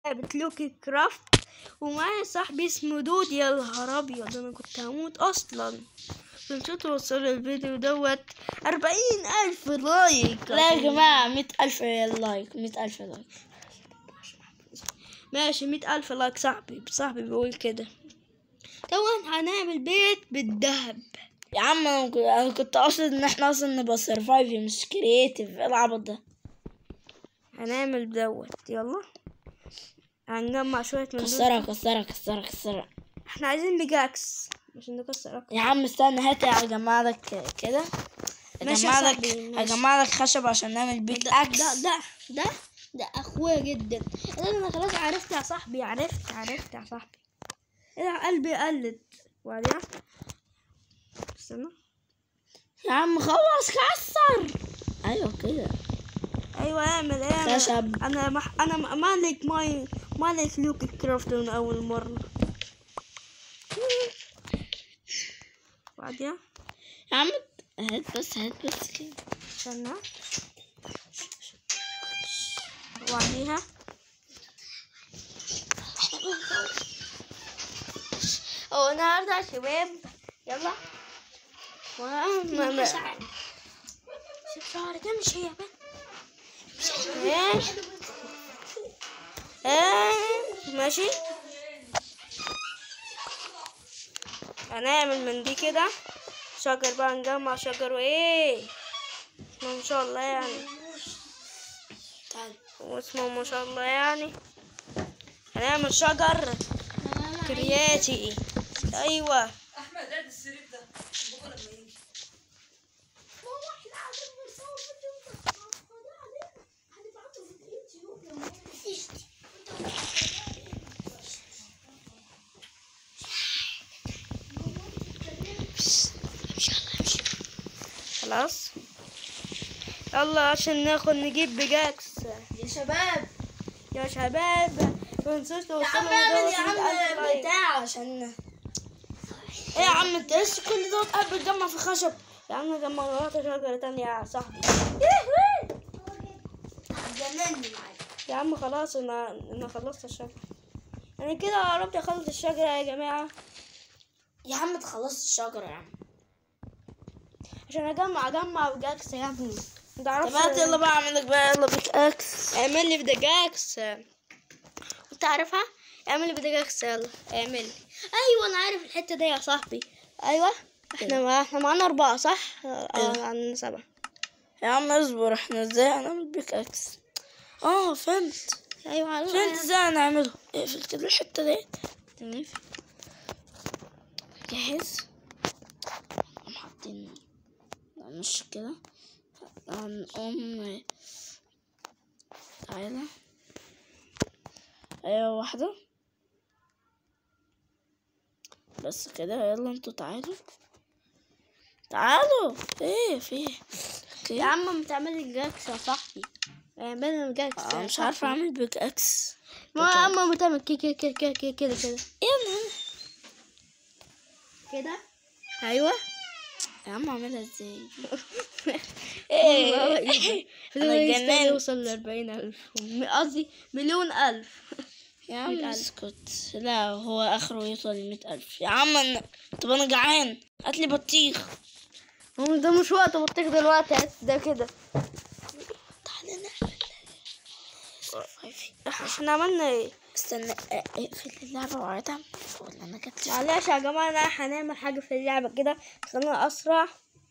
لعبة لوكي كرافت ومعايا صاحبي اسمه دود يا نهار ابيض انا كنت هموت اصلا كنت توصلوا الفيديو دوت أربعين ألف لايك لا يا جماعة مية ألف لايك مية ألف لايك ماشي مية ألف لايك صاحبي صاحبي بيقول كده طبعا هنعمل بيت بالذهب يا عم أنا كنت- أنا كنت أقصد إن إحنا أصلا نبقى سرفايف مش كرييتيف إيه العبط ده هنعمل دوت يلا هنجمع شوية من دول كسرها كسرها كسرها كسرها احنا عايزين بيجاكس عشان نكسر أكتر يا عم استنى هات هجمع لك كده ماشي يا هجمع لك صاحبي، ماشي. هجمع لك خشب عشان نعمل بيك ده اكس ده ده ده ده اخويا جدا ده انا خلاص عرفت يا صاحبي عرفت عرفت يا صاحبي ايه ده قلبي قلت وبعدين استنى يا عم خلص كسر ايوه كده ايوه اعمل اعمل خشب. انا مح... انا م- مالك ماي مالك لوك كرافت من اول مره بعدين يا عم هات بس هات بس كده استنى وبعديها هو النهارده يا شباب يلا ما ما ما شوف شعري ده مش هي بقى ايه ايه ماشي هنعمل من دي كده شجر بقى نجمع شجر وايه ما شاء الله يعني تعال واسمه ما شاء الله يعني هنعمل شجر كرياتي ايوه احمد هات السرير ده بكره لما يجي خلاص يلا عشان ناخد نجيب بجاكس يا شباب يا شباب متنسوش توصلوا يا عم اعمل يا لدرجة 100,000 عم لايك. بتاع عشان ايه يا عم انت لسه كل ده قاعد بتجمع في خشب يا عم جمع مرات شجرة تانية يا صاحبي جنني معاك يا عم خلاص انا انا خلصت الشجرة انا كده قربت اخلص الشجرة يا جماعة يا عم تخلصت الشجرة يا عم عشان اجمع اجمع بجاكس يا ابني طب متعرفش هات يلا بقى اعمل لك بقى يلا بيك اكس اعمل لي بدجاكس انت عارفها اعمل لي بدجاكس يلا اعمل لي ايوه انا عارف الحته دي يا صاحبي ايوه احنا ما احنا معانا اربعه صح اه أيوة. عندنا سبعه يا عم اصبر احنا ازاي هنعمل بيك اكس اه فهمت ايوه عارف فهمت ازاي هنعمله اقفل كده الحتة دي تمام جاهز نقوم حاطين لا مش كده هنقوم تعالى ايوه واحدة بس كده يلا انتوا تعالوا تعالوا ايه في ايه يا عم بتعمل لي جاكس يا صاحبي اعمل لي جاكس انا يا مش عارفة صاحبي. اعمل بيك اكس ما اما بتعمل كده كده كده كده كده كده كده ايه يا كده ايوه يا عم اعملها ازاي ايه أنا ايه اتجننت. يوصل لأربعين ألف قصدي مليون ألف يا مية عم ألف. اسكت لا هو اخره يوصل لمية الف يا عم أنا... طب انا جعان هاتلي بطيخ هو ده مش وقت بطيخ دلوقتي هات ده كده تعالى نعمل سرفايفي احنا عملنا ايه استنى اه، اقفل اللعبة وقعد اعمل ولا انا جت معلش يا جماعة أنا هنعمل حاجة في اللعبة كده خلينا أسرع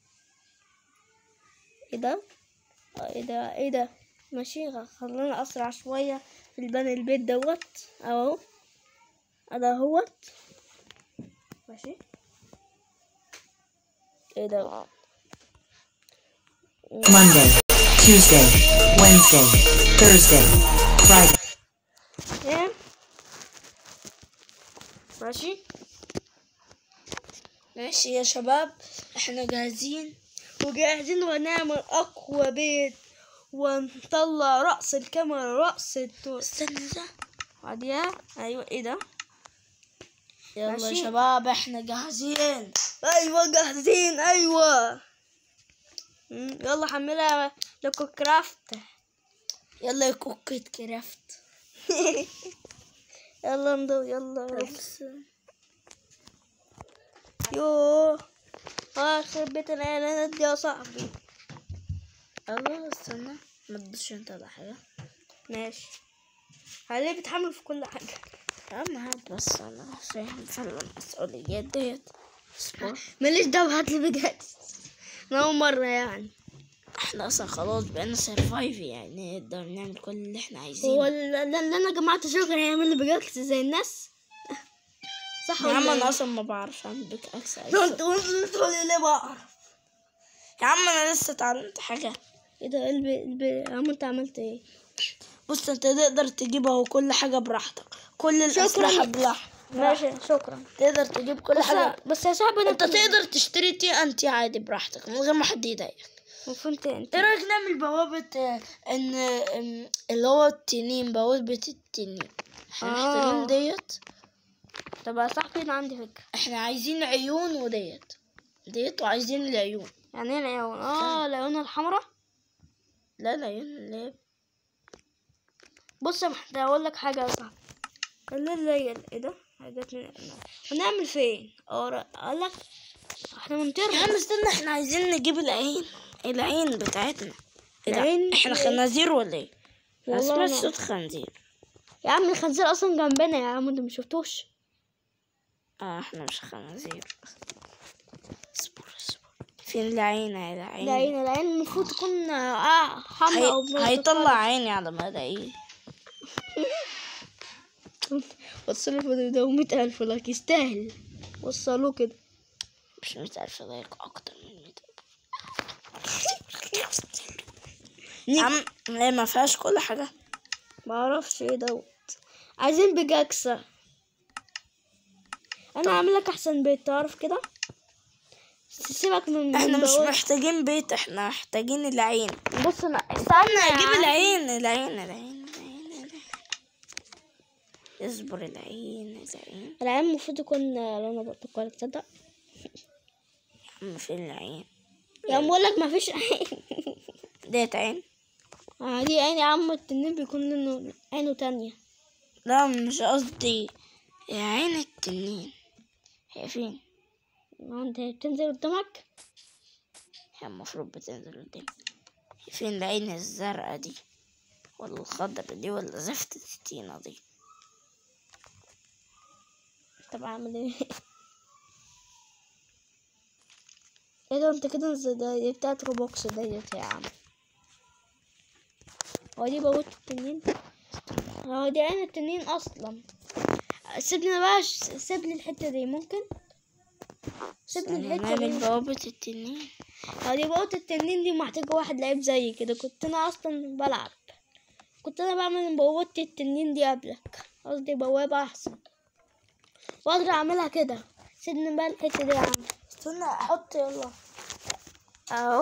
ايه ده اه، ايه ده ايه ده ماشي خلينا أسرع شوية في البني البيت دوت اهو ده اهوت ماشي ايه ده Monday, Tuesday, Wednesday, Thursday, Friday. ايه ماشي ماشي يا شباب احنا جاهزين وجاهزين ونعمل أقوى بيت ونطلع رأس الكاميرا رأس التو استنى ده بعديها أيوة إيه ده يلا ماشي. يا شباب احنا جاهزين أيوة جاهزين أيوة مم، يلا حملها لكو كرافت يلا يا كوكيت كرافت يلا ندو يلا يوه اه يخرب بيت الاعلانات دي يا صاحبي الله استنى ما تدوش انت ولا حاجة ماشي عليه بتحمل في كل حاجة يا عم هات بس انا فاهم فعلا المسؤوليات ديت اصبر ماليش دعوة هاتلي بجد أنا أول مرة يعني احنا اصلا خلاص بقينا سرفايف يعني نقدر نعمل كل اللي احنا هو عايزينه اللي اللي انا جمعت شغل هيعمل لي بجد زي الناس صح يا عم ولا انا إيه؟ اصلا ما بعرفش اعمل بيك اكس انت انت تقولي ليه بعرف يا عم انا لسه اتعلمت حاجة ايه ده قلبي قلبي يا عم انت عملت ايه بص انت تقدر تجيبها وكل حاجة براحتك كل الأسلحة براحتك ماشي شكرا تقدر تجيب كل بس حاجة بس يا صاحبي انا انت تقدر تشتري تي انتي عادي براحتك من غير ما حد يضايقك وفهمت انت ايه رايك نعمل بوابة آه، ان آم، اللي هو التنين بوابة التنين احنا آه. محتاجين ديت طب يا صاحبي انا عندي فكرة احنا عايزين عيون وديت ديت وعايزين العيون يعني ايه العيون اه العيون الحمراء لا العيون اللي هي بص يا محمد اقول لك حاجة يا صاحبي اللي اللي ايه ده حاجات من هنعمل فين اه اقول لك احنا يا منطقة عم استنى احنا عايزين نجيب العين العين بتاعتنا ايه ده؟ العين احنا ايه؟ خنازير ولا ايه؟ انا والله سمعت أنا- صوت خنزير يا عم الخنزير اصلا جنبنا يا عم انت مش شفتوش اه احنا مش خنازير اصبر اصبر فين العين يا العين العين العين المفروض تكون اه حمراء او هي... هيطلع عيني على ما الاقيه وصلوا الفيديو ده مية ألف لايك يستاهل وصلوه كده مش مئة ألف لايك أكتر من مئة يا عم هي ما فيهاش كل حاجة معرفش ايه دوت عايزين بجاكسة انا هعمل لك احسن بيت تعرف كده سيبك من احنا من مش بقول- محتاجين بيت احنا محتاجين العين بص انا استنى يا نجيب عم. العين العين العين العين العين اصبر العين العين العين المفروض يكون لونه برتقالي تصدق يا عم فين العين يا عم بقول لك مفيش عين ديت عين آه، دي عين يا عم التنين بيكون لونه عينه تانية لا مش قصدي يا عين التنين هي فين آه، انت بتنزل قدامك هي المفروض بتنزل قدامي هي فين العين الزرقاء دي ولا الخضرا دي ولا زفت التينة دي طب اعمل ايه ايه ده انت كده نزل- ده دي بتاعت روبوكس ديت يا عم هو دي بوت التنين هو دي عين التنين اصلا سيبني بقى ش- سيبني الحتة دي ممكن سيبني الحتة نعمل دي بوابة التنين هو دي بوت التنين دي محتاجة واحد لعيب زي كده كنت انا اصلا بلعب كنت انا بعمل بوابة التنين دي قبلك قصدي بوابة احسن واقدر اعملها كده سيبني بقى الحتة دي يا عم استنى احط يلا اهو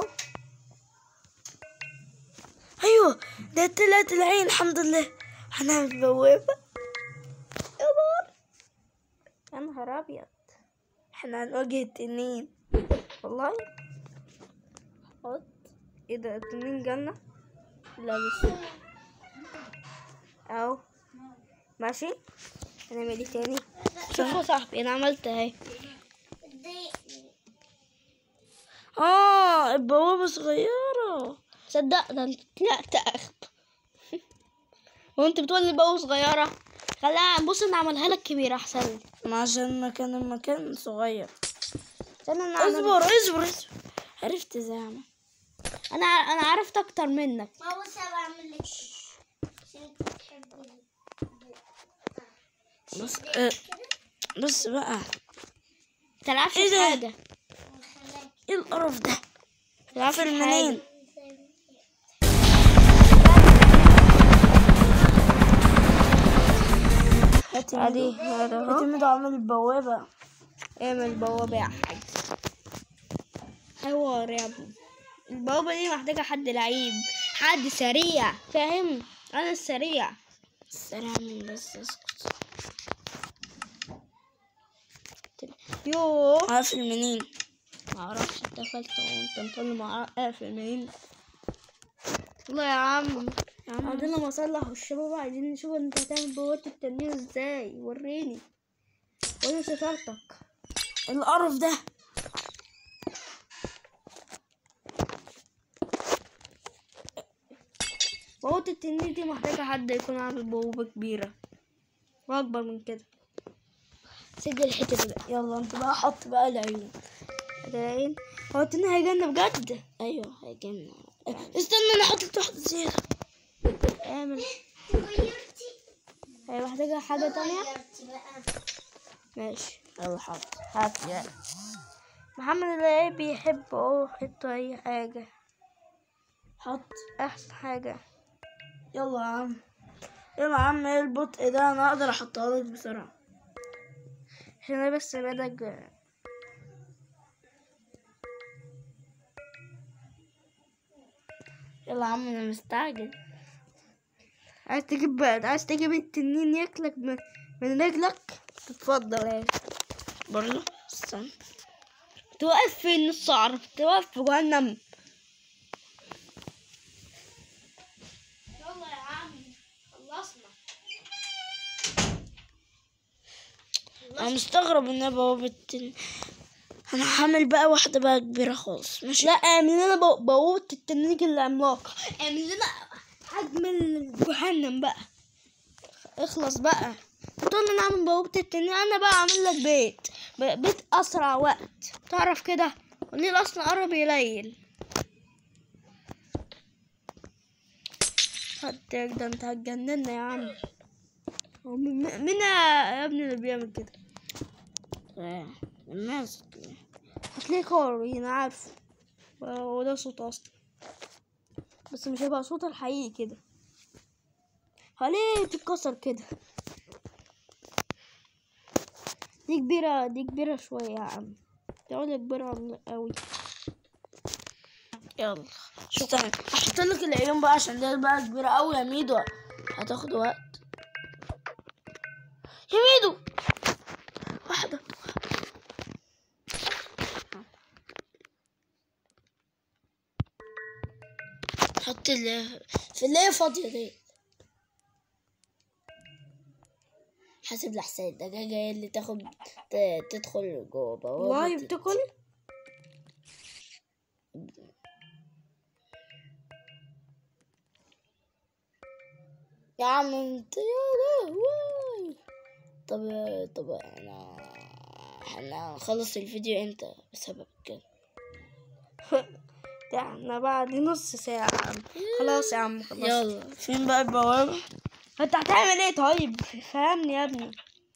ايوه ده طلعت العين الحمد لله هنعمل بوابة يا نهار يا نهار ابيض احنا هنواجه التنين والله حط ايه ده التنين جنة لا لسه اهو ماشي هنعمل ايه تاني شوفوا صاحبي انا عملت اهي اه البوابة صغيرة تصدق ده انت طلعت اخب هو انت بتقول لي بقى صغيرة خليها بص انا اعملها لك كبيرة احسن لي ما عشان مكان المكان صغير استنى انا أعمل- اصبر اصبر اصبر عرفت ازاي اعمل انا انا عرفت اكتر منك ما بص انا بعمل لك عشان انت بتحب بص اه بص بقى تلعبش إيه في ده؟ حاجة ايه القرف ده تلعبش في في المنين حاجة ادي هذا اهو اعتمد اعمل البوابة اعمل بوابة يا حاج حوار يا ابني البوابة دي محتاجة حد لعيب حد سريع فاهم انا السريع سريع من بس اسكت يوه عارف المنين معرفش اتقفلت وانت مطلع مع قافل منين والله يا عم يا عم عندنا مصلح والشباب عايزين نشوف انت هتعمل بوابة التنين ازاي وريني وانا شطارتك القرف ده بوابة التنين دي محتاجة حد يكون عامل بوابة كبيرة واكبر من كده سد الحتة دي بقى يلا انت بقى حط بقى العيون العين هو التنين هيجن بجد ايوه هيجنن استنى انا حطيت واحدة زيادة اعمل غيرتي هي محتاجة حاجة تانية غيرتي بقى ماشي يلا حط هات يلا محمد اللي بيحب اه حط اي حاجة حط احسن حاجة يلا يا عم يلا يا عم ايه البطء ده انا اقدر احطها لك بسرعة عشان انا بس بدك يلا يا عم انا مستعجل عايز تجيب عايز تجيب التنين ياكلك من, من رجلك تتفضل يعني برضه استنى توقف في نص عرف توقف في جهنم يلا يا عم خلصنا انا مستغرب ان انا بوابة التن- انا هعمل بقى واحدة بقى كبيرة خالص ماشي لا اعمل لنا بو- بوابة التنين العملاقة اعمل لنا حجم الجهنم بقى اخلص بقى تقول لي نعمل بوابة التنين انا بقى اعمل لك بيت ب- بيت اسرع وقت تعرف كده الليل اصلا قرب يليل هديك ده انت هتجننا يا عم هو مين مين يا ابني اللي بيعمل كده آه، الناس هتلاقيه قوي انا عارفه هو ده صوت اصلا بس مش هيبقى صوت الحقيقي كده هو ليه بتتكسر كده دي كبيرة دي كبيرة شوية يا عم تعالى كبيرة قوي يلا استنى هحط لك العيون بقى عشان دي بقى كبيرة قوي يا ميدو هتاخد وقت يا ميدو واحدة حط اللي في اللي هي فاضية دي حاسب لحسين الدجاجة هي اللي تاخد ت- تدخل جوه بوابة والله ال- بتاكل يا عم انت يا لهوي طب طب انا احنا هنخلص الفيديو امتى بسبب كده ده احنا بعد نص ساعة يا عم خلاص يا عم خلاص يلا فين بقى البوابة انت هتعمل ايه طيب فهمني يا ابني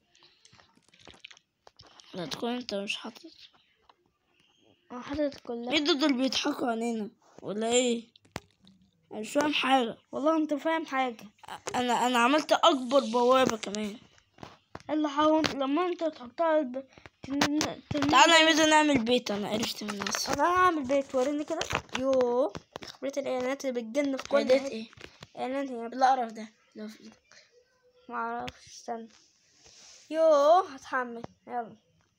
لا تكون انت مش حاطط انا حاطط كلها ايه ده دول بيضحكوا علينا ولا ايه انا مش فاهم حاجة والله انت فاهم حاجة انا انا عملت اكبر بوابة كمان اللي حاول لما انت تحطها الب... تن... تن... تعالى يا ميدو نعمل بيت انا عرفت من الناس انا هعمل بيت وريني كده يوه خبرت الاعلانات اللي بتجن في كل بدأت حتة. ايه اعلان هي القرف ده لو في ايدك معرفش استنى يوه هتحمل يلا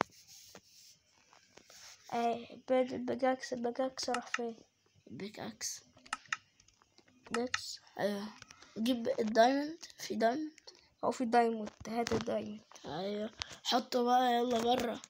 ايه بيج- بجاكس بجاكس راح فين بيك اكس بيكس ايوه جيب الدايموند في دايموند او في دايموند هات الدايموند ايوه حطه بقى يلا برا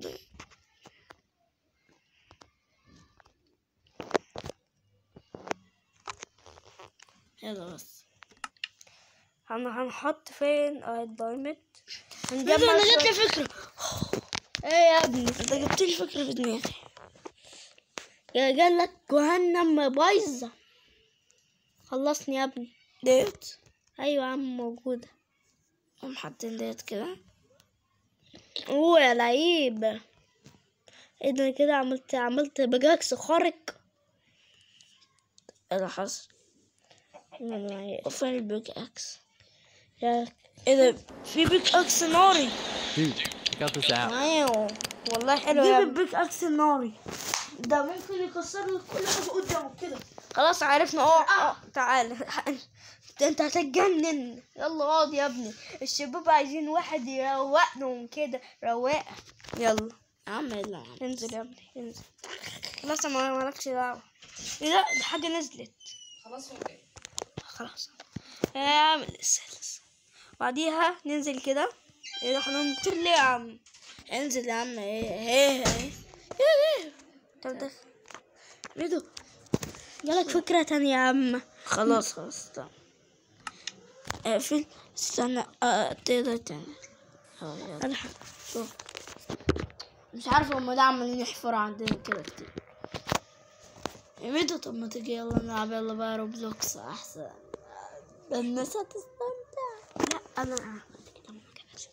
يلا بس هن هنحط فين اه الدايموند ميدو هنجمع انا جات لي شوية- فكرة ايه يا ابني انت جبت لي فكرة في دماغي يا جالك جهنم بايظة خلصني يا ابني ديت ايوه يا عم موجودة قوم حاطين ديت كده اوه يا لعيب ايه ده أنا كده عملت عملت بجاكس خارق ايه اللي حصل يا وفين البيك اكس يا ايه ده في بيك اكس ناري Dude, check out this app. ايوه والله حلو يا جيب ابني البيك اكس الناري ده ممكن يكسر لك كل حاجة قدامك كده خلاص عرفنا اه اه تعال ده انت هتتجنن يلا اقعد يا ابني الشباب عايزين واحد يروقهم كده رواقه يلا يا عم يلا يا عم انزل يا ابني انزل خلاص ما مالكش دعوه ايه ده ده حاجه نزلت خلاص ولا ايه؟ خلاص اعمل لسه لسه بعديها ننزل كده ايه ده احنا نطير ليه يا عم انزل يا عم ايه ايه ايه ايه طب ده ميدو جالك فكرة تانية يا عم خلاص خلاص استنى اقفل استنى اه تقدر تعمل اه يلا انا شوف مش عارفة هما ده عمالين يحفروا عندنا كده كتير يا ميدو طب ما تيجي يلا نلعب يلا بقى روبلوكس احسن الناس هتستمتع لا انا عملت كده ما كانش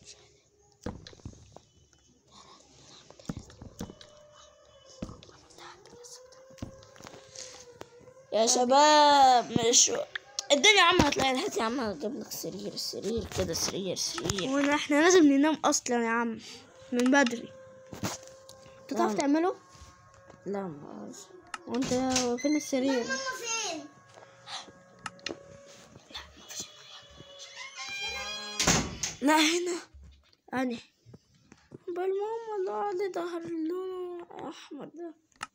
يا شباب مش الدنيا يا عم هتلاقي هات يا عم هجيب لك سرير سرير كده سرير سرير وانا احنا لازم ننام اصلا يا عم من بدري انت تعرف نعم. تعمله لا ما أعرف. وانت فين السرير ماما فين؟ لا هنا انا بالماما اللي على ظهر لونه احمر ده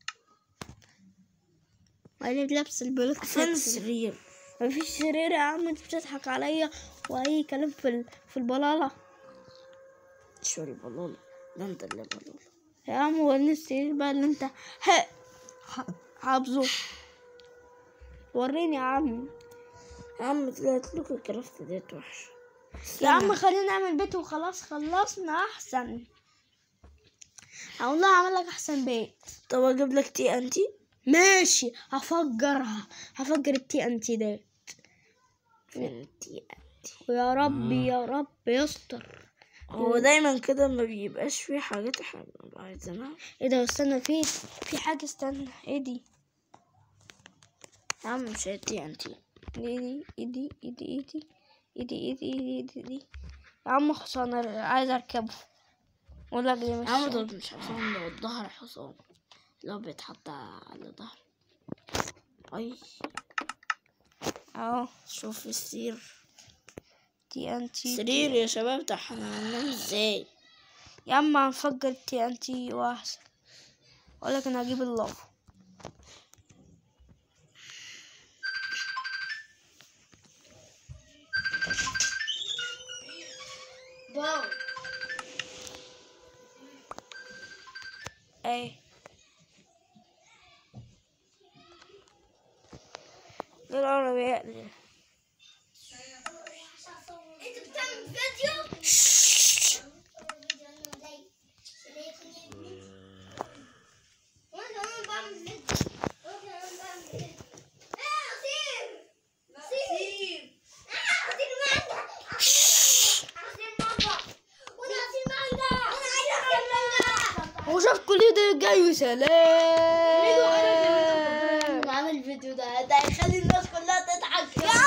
انا لابس البلوك فين السرير مفيش سرير يا عم انت بتضحك عليا واي كلام في ال... في البلاله شوري بلولة ده انت اللي بلولة يا عم وريني السرير بقى اللي انت ه... ح- حافظه وريني يا عم يا عم طلعت لكم الكرافت ديت وحشة يا عم خلينا نعمل بيت وخلاص خلصنا احسن والله اعمل لك احسن بيت طب اجيب لك تي انتي ماشي هفجرها هفجر التي ان تي ديت فين تي ويا رب يا رب يستر هو دايما كده ما بيبقاش فيه حاجات احنا بنبقى عايزينها ايه ده استنى في في حاجه استنى ايه دي يا عم مش هي تي انتي ايه دي ايه دي ايه دي ايه دي ايه دي ايه دي ايه دي, إيه دي. يا عم حصان أنا عايز اركبه ولا لك دي مش يا عم دول مش حصان ده الظهر حصان لو بيتحط على ظهر اي اهو شوف السرير تي ان تي سرير يا شباب ده احنا هننام ازاي يا عم هنفجر تي ان تي واحسن اقول لك انا هجيب اللافا ايه دول العربيات دي انت بتعمل فيديو؟ فيديو انا ضايق. وانا كمان بعمل فيديو. وانا كمان بعمل فيديو. ايه عصير؟ عصير. آه، عصير مانجا. عصير مانجا. وانا عصير مانجا. وانا عايز عصير مانجا. وشوف كل ده جاي وسلام عامل الفيديو ده ده هيخلي الناس كلها تضحك